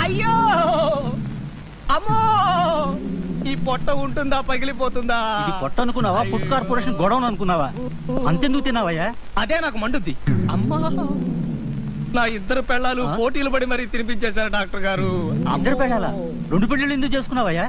అయ్యో అమ్మో ఈ పొట్ట ఉంటుందా పగిలిపోతుందా ఇది పొట్ట అనుకున్నావా ఫుడ్ కార్పొరేషన్ గొడవను అనుకున్నావా అంతెందుకు తిన్నావయ్యా అదే నాకు మండుద్ది అమ్మా నా ఇద్దరు పెళ్ళాలు ఆ? పోటీలు పడి మరీ తినిపించేశారు డాక్టర్ గారు ఇద్దరు పెళ్ళాలా రెండు పెళ్ళిళ్ళు ఎందుకు చేసుకున్నావయ్యా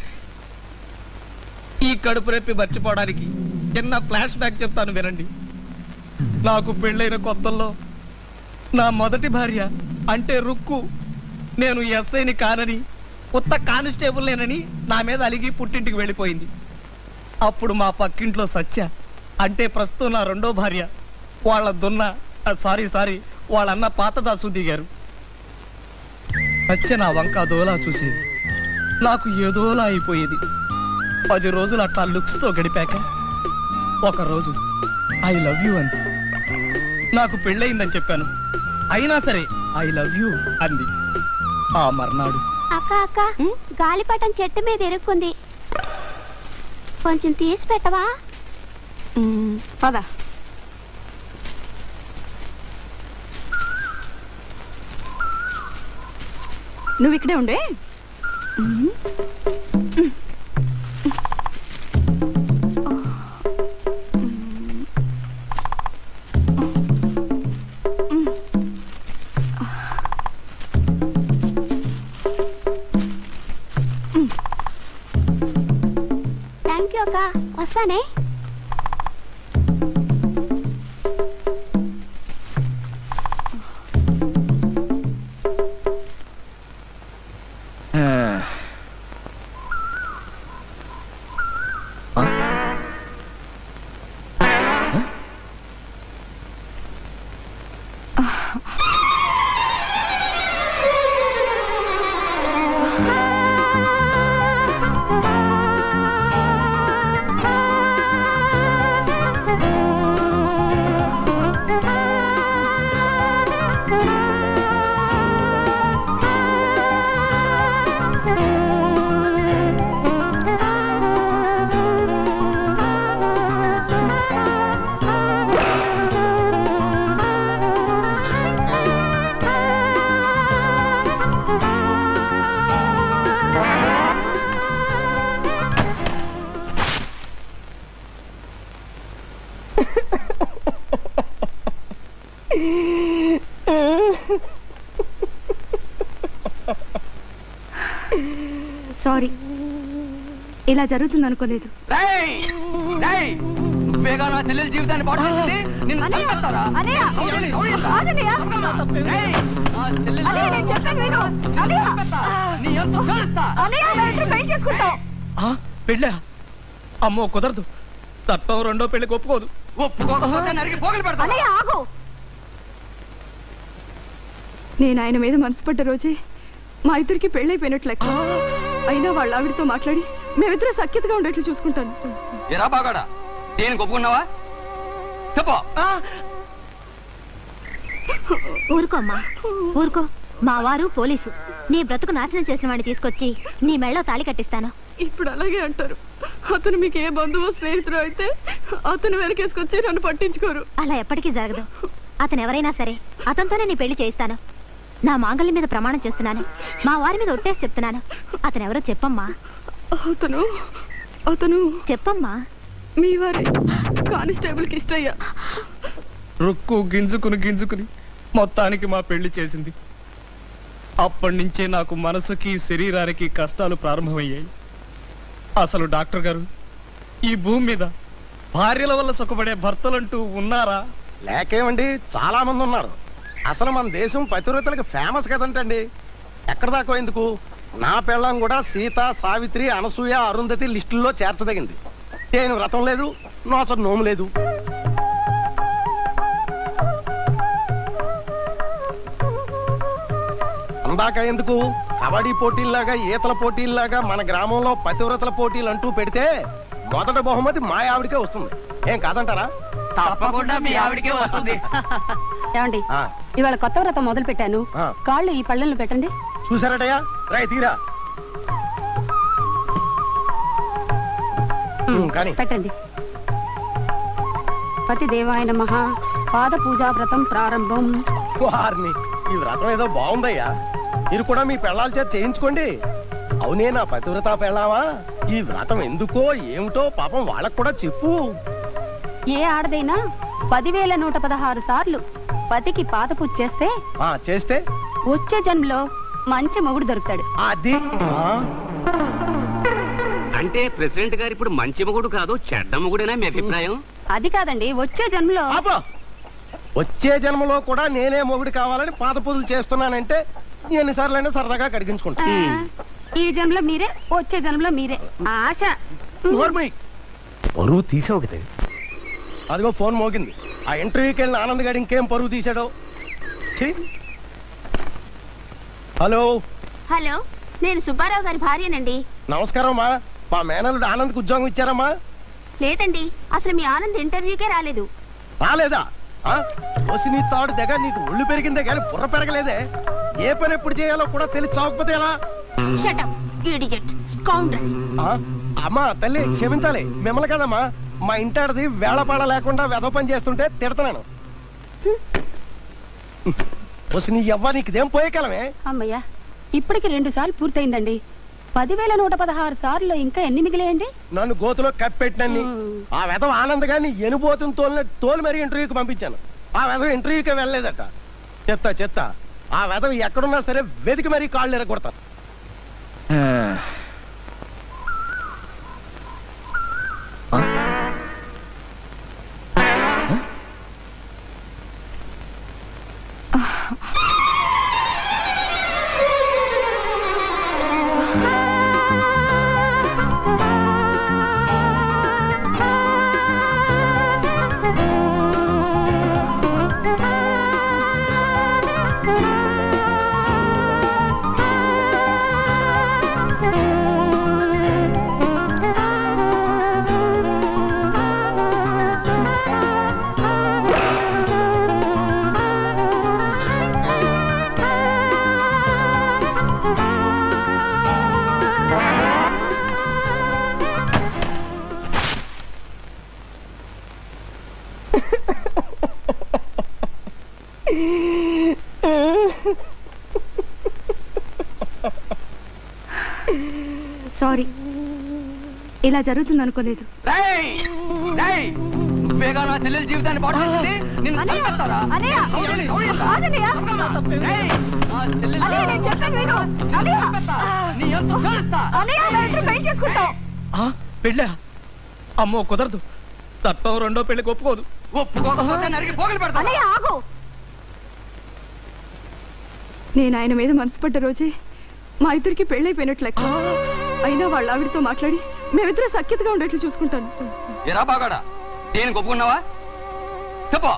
ఈ కడుపు రెప్పి మర్చిపోవడానికి చిన్న ఫ్లాష్ బ్యాక్ చెప్తాను వినండి నాకు పెళ్ళైన కొత్తల్లో నా మొదటి భార్య అంటే రుక్కు నేను ఎస్ఐని కానని కొత్త కానిస్టేబుల్ నేనని నా మీద అలిగి పుట్టింటికి వెళ్ళిపోయింది అప్పుడు మా పక్కింట్లో సత్య అంటే ప్రస్తుతం నా రెండో భార్య వాళ్ళ దున్న సారీ సారీ వాళ్ళన్న పాత దాసు దిగారు సత్య నా వంక దోలా చూసేది నాకు ఏదోలా అయిపోయేది పది రోజులు అట్లా లుక్స్ తో గడిపాక ఒక రోజు ఐ లవ్ యూ అంది నాకు పెళ్ళయిందని చెప్పాను అయినా సరే ఐ లవ్ యూ అంది ఆ మర్నాడు అక్క అక్క గాలిపటం చెట్టు మీద ఇరుక్కుంది కొంచెం తీసి పెట్టవా పద నువ్వు ఇక్కడే ఉండే థ్యాంక్ యూ అక్క వస్తానే సారీ ఇలా జరుగుతుంది అనుకోలేదు నువ్వేగా నా చెల్లెల జీవితాన్ని పాడు చేసింది? నిన్ను చంపేస్తారా? ఎవరిని? ఎవరిని? రేయ్, నా చెల్లెలు- చంపేస్తా. నీ అంతు తేలుస్తా. ఆ, పెళ్ళా అమ్మో కుదరదు చట్టం రెండో పెళ్లికి ఒప్పుకోదు ఒప్పుకోకపోతే నరికి పోగలు పెడతా నేను ఆయన మీద మనసు పడ్డ రోజే మా ఇద్దరికి పెళ్ళైపోయినట్లు లెక్క అయినా వాళ్ళ ఆవిడతో మాట్లాడి మేమిద్దరం సఖ్యతగా ఉండేట్లు చూసుకుంటాను ఎరా బాగాడా దేనికి ఒప్పుకున్నావా చెప్పు ఊరుకో అమ్మా ఊరుకో మా వారు పోలీసు నీ బ్రతుకు నాశనం చేసిన వాడిని తీసుకొచ్చి నీ మెళ్ళో తాళి కట్టిస్తాను ఇప్పుడు అలాగే అంటారు అతను మీకు ఏ బంధువు స్నేహితుడు అయితే అతను వెనకేసుకొచ్చి నన్ను పట్టించుకోరు అలా ఎప్పటికీ జరగదు అతను ఎవరైనా సరే అతనితోనే నీ పెళ్లి చేయిస్తాను నా మాంగళ్యం మీద ప్రమాణం చేస్తున్నాను మా వారి మీద ఒట్టేసి చెప్తున్నాను అతను ఎవరో చెప్పమ్మా అతను అతను చెప్పమ్మా మీ వారి కానిస్టేబుల్కి ఇష్టయ్యా రుక్కు గింజుకుని గింజుకుని మొత్తానికి మా పెళ్లి చేసింది అప్పటి నుంచే నాకు మనసుకి శరీరానికి కష్టాలు ప్రారంభమయ్యాయి అసలు డాక్టర్ గారు ఈ భూమి మీద భార్యల వల్ల సుఖపడే భర్తలంటూ ఉన్నారా లేకేమండి చాలా మంది ఉన్నారు అసలు మన దేశం పతివ్రతలకు ఫేమస్ కదంటండి ఎక్కడ దాకా ఎందుకు నా పెళ్ళం కూడా సీత సావిత్రి అనసూయ అరుంధతి లిస్టుల్లో చేర్చదగింది నేను వ్రతం లేదు నోచ నోము లేదు అందాక ఎందుకు కబడ్డీ పోటీల్లాగా ఈతల పోటీల్లాగా మన గ్రామంలో పతివ్రతల పోటీలు అంటూ పెడితే మొదట బహుమతి మా ఆవిడకే వస్తుంది ఏం కాదంటారా తప్పకుండా మీ ఆవిడికే వస్తుంది ఏమండి ఆ, ఇవాళ కొత్త వ్రతం మొదలు పెట్టాను ఆ. కాళ్ళు ఈ పళ్ళెలు పెట్టండి చూసారటయ్యా రాయ్ తీరా ఉమ్, కానీ పెట్టండి పతి దేవాయన మహా పాద పూజా వ్రతం ప్రారంభం వారిని ఈ వ్రతం ఏదో బాగుందయ్యా మీరు కూడా మీ పెళ్ళాల చేత చేయించుకోండి అవునే నా పతివ్రత పెళ్ళావా ఈ వ్రతం ఎందుకో ఏమిటో పాపం వాళ్ళకు కూడా చెప్పు ఏ ఆడదైనా పదివేల నూట పదహారు సార్లు పతికి పాత పూజ చేస్తే ఆ చేస్తే వచ్చే జన్మలో మంచి మొగుడు దొరుకుతాడు అది ఆ, అంటే ప్రెసిడెంట్ గారు ఇప్పుడు మంచి మొగుడు కాదు చెడ్డ మొగుడేనా మీ అభిప్రాయం అది కాదండి వచ్చే జన్మలో ఆపు. వచ్చే జన్మలో కూడా నేనే మొగుడు కావాలని పాత పూజలు చేస్తున్నానంటే ఎన్నిసార్లైనా సరదాగా కడిగించుకుంటా ఆ, ఈ జన్మలో మీరే వచ్చే జన్మలో మీరే ఆశ నోర్మయ్. పరువు తీసావు కదా అదిగో ఫోన్ మోగింది ఆ ఇంటర్వ్యూకి వెళ్ళిన ఆనంద్ గారు ఇంకేం పరువు తీశాడో ఛీ. హలో హలో నేను సుబ్బారావు గారి భార్యనండి నమస్కారం అమ్మా మా మేనల్లుడు ఆనంద్కి ఉద్యోగం ఇచ్చారమ్మా లేదండి అసలు మీ ఆనంద్ ఇంటర్వ్యూకే రాలేదు రాలేదా ఆ? ఓసి నీ తాడు దగ్గర నీకు ఒళ్ళు పెరిగిందే కానీ బుర్ర పెరగలేదే ఏ పని ఎప్పుడు చేయాలో కూడా తెలిసి చావకపోతే ఎలా షటప్ ఇడిజెట్ కౌంటర్ ఆ? అమ్మా తల్లి క్షమించాలి మిమ్మల్ని కదమ్మా మా ఇంటాడది వేళపాడ లేకుండా వెధ పని చేస్తుంటే తిడతాను వసి నీ ఎవ్వ నీకుదేం పోయే కాలమే అమ్మయ్యా ఇప్పటికి రెండు సార్లు పూర్తయిందండి పదివేల నూట పదహారు సార్లు ఇంకా ఎన్ని మిగిలేయండి నన్ను గోతులో కప్పెట్టినన్ని మ్మ్. ఆ వెధ ఆనంద్ గారిని ఎనుబోతుని తోలిన తోలు మరీ ఇంటర్వ్యూకి పంపించాను ఆ వెధ ఇంటర్వ్యూకి వెళ్ళలేదట చెత్త చెత్త ఆ వెధ ఎక్కడున్నా సరే వెతికి మరీ కాళ్ళు ఎరగొడతాను సారీ ఇలా జరుగుతుంది అనుకోలేదు నువ్వేగా నా చెల్లెల జీవితాన్ని పాడు చేసింది? నిన్ను చంపేస్తారా? ఎవరిని? ఎవరిని? ఏయ్, నా చెల్లెలు- చంపేస్తా. నీ అంతు తేలుస్తా. ఆ, పెళ్ళా అమ్మో కుదరదు చట్టం రెండో పెళ్లికి ఒప్పుకోదు ఒప్పుకోకపోతే నరికి పోగలు పెడతా ఆగు నేను ఆయన మీద మనసు పడ్డ రోజే మా ఇద్దరికి పెళ్ళైపోయినట్లు లెక్క అయినా వాళ్ళ ఆవిడతో మాట్లాడి మేమిద్దరం సఖ్యతగా ఉండేట్లు చూసుకుంటాను ఎరా బాగాడా నేను ఒప్పుకున్నావా చెప్పు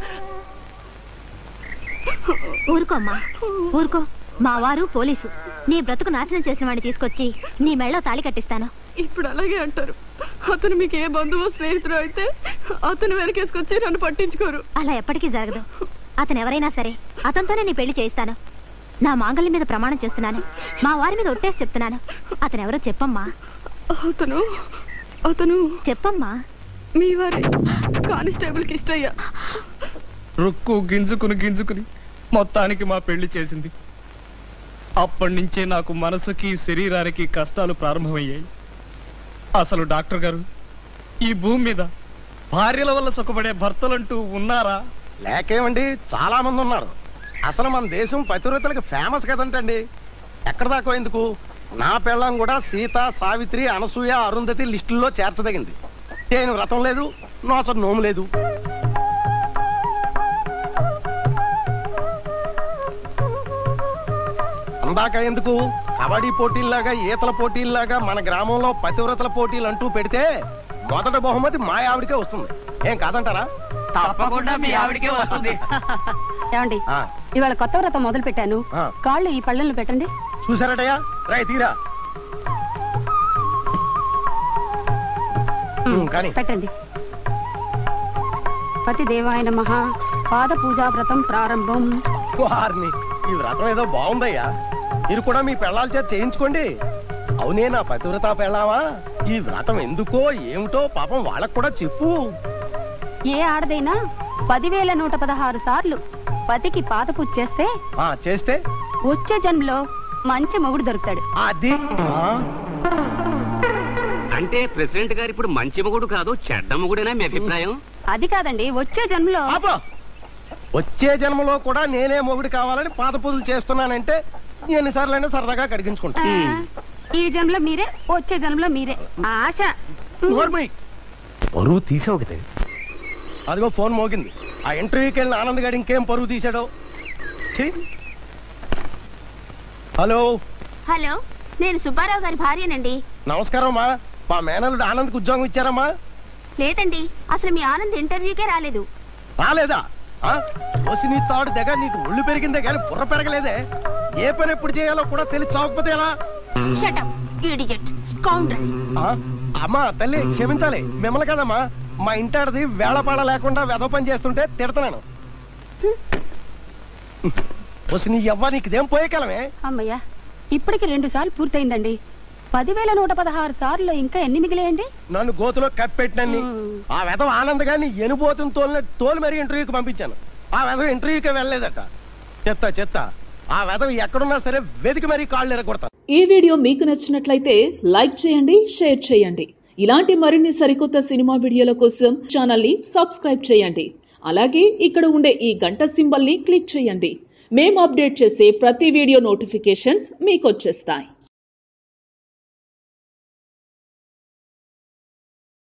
ఊరుకో అమ్మా ఊరుకో మా వారు పోలీసు నీ బ్రతుకు నాశనం చేసిన వాడిని తీసుకొచ్చి నీ మెళ్ళో తాళి కట్టిస్తాను ఇప్పుడు అలాగే అంటారు అతను మీకు ఏ బంధువు స్నేహితుడు అయితే అతను వెనకేసుకొచ్చి నన్ను పట్టించుకోరు అలా ఎప్పటికీ జరగదు అతను ఎవరైనా సరే అతనితోనే నీ పెళ్లి చేయిస్తాను నా మాంగళ్యం మీద ప్రమాణం చేస్తున్నాను మా వారి మీద ఒట్టేసి చెప్తున్నాను అతను ఎవరో చెప్పమ్మా అతను అతను చెప్పమ్మా మీ వారి కానిస్టేబుల్కి ఇష్టయ్యా రుక్కు గింజుకుని గింజుకుని మొత్తానికి మా పెళ్లి చేసింది అప్పటి నుంచే నాకు మనసుకి శరీరానికి కష్టాలు ప్రారంభమయ్యాయి అసలు డాక్టర్ గారు ఈ భూమి మీద భార్యల వల్ల సుఖపడే భర్తలంటూ ఉన్నారా లేకేమండి చాలా మంది ఉన్నారు అసలు మన దేశం పతివ్రతలకు ఫేమస్ కదంటండి ఎక్కడ దాకా ఎందుకు నా పెళ్ళం కూడా సీత సావిత్రి అనసూయ అరుంధతి లిస్టుల్లో చేర్చదగింది నేను వ్రతం లేదు నోచ నోము లేదు అందాక ఎందుకు కబడ్డీ పోటీల్లాగా ఈతల పోటీల్లాగా మన గ్రామంలో పతివ్రతల పోటీలు అంటూ పెడితే మొదట బహుమతి మా ఆవిడకే వస్తుంది ఏం కాదంటారా తప్పకుండా మీ ఆవిడకే వస్తుంది ఏమండి ఆ, ఇవాళ కొత్త వ్రతం మొదలు పెట్టాను ఆ. కాళ్ళు ఈ పళ్ళల్లో పెట్టండి చూసారటయ్యా రాయ్ తీరా ఉమ్, కానీ పెట్టండి పతి దేవాయన మహా పాద పూజా వ్రతం ప్రారంభం వారిని ఈ వ్రతం ఏదో బాగుందయ్యా మీరు కూడా మీ పెళ్ళాల చేత చేయించుకోండి అవునే నా పతివ్రత పెళ్ళావా ఈ వ్రతం ఎందుకో ఏమిటో పాపం వాళ్ళకు కూడా చెప్పు ఏ ఆడదైనా పదివేల నూట పదహారు సార్లు పతికి పాద పూజ చేస్తే ఆ చేస్తే వచ్చే జన్మలో మంచి మొగుడు దొరుకుతాడు అది ఆ, అంటే ప్రెసిడెంట్ గారు ఇప్పుడు మంచి మొగుడు కాదు చెడ్డ మొగుడేనా మీ అభిప్రాయం అది కాదండి వచ్చే జన్మలో ఆపు. వచ్చే జన్మలో కూడా నేనే మొగుడు కావాలని పాత పూజలు చేస్తున్నానంటే ఎన్నిసార్లైనా సరదాగా కడిగించుకుంటా ఆ, ఈ జన్మలో మీరే వచ్చే జన్మలో మీరే ఆశ నోర్మై. పరువు తీసావు కదా అదిగో ఫోన్ మోగింది ఆ ఇంటర్వ్యూకి వెళ్ళిన ఆనంద్ గారు ఇంకేం పరువు తీశాడో ఛీ. హలో హలో నేను సుబ్బారావు గారి భార్యనండి నమస్కారం మా మా మేనల్లుడు ఆనంద్కి ఉద్యోగం ఇచ్చారమ్మా లేదండి అసలు మీ ఆనంద్ ఇంటర్వ్యూకే రాలేదు రాలేదా ఆ? కోసి నీ తాడు దగ్గర నీకు ఒళ్ళు పెరిగిందే కానీ బుర్ర పెరగలేదే ఏ పని ఎప్పుడు చేయాలో కూడా తెలిసి చావకపోతే ఎలా షటప్ ఇడియట్ కౌంటర్ ఆ? అమ్మా తల్లి క్షమించాలి మిమ్మల్ని కదమ్మా మా ఇంటాడది వేళపాడ లేకుండా వెధ పని చేస్తుంటే తిడతాను వసి నీ ఎవ్వ నీకు ఇదేం పోయే కాలమే అమ్మయ్యా ఇప్పటికి రెండు సార్లు పూర్తయిందండి పదివేల నూట పదహారు సార్లు ఇంకా ఎన్ని మిగిలేయండి నన్ను గోతులో కప్పెట్టినన్ని ఆ వెధవ ఆనంద్ గారిని ఎనుబోతుని తోలిన తోలు మరి ఇంటర్వ్యూకి పంపించాను ఆ వెధవ ఇంటర్వ్యూకి వెళ్ళలేదట చెత్త చెత్త ఆ వెధవ ఎక్కడున్నా సరే వెతికి మరీ కాళ్ళు ఎరగొడతాను ఈ వీడియో మీకు నచ్చినట్లయితే లైక్ చేయండి షేర్ చేయండి ఇలాంటి మరిన్ని సరికొత్త సినిమా వీడియోల కోసం ఛానల్ని సబ్స్క్రైబ్ చేయండి అలాగే ఇక్కడ ఉండే ఈ గంట సింబల్ని క్లిక్ చేయండి మేము అప్డేట్ చేసే ప్రతి వీడియో నోటిఫికేషన్స్ మీకు వచ్చేస్తాయి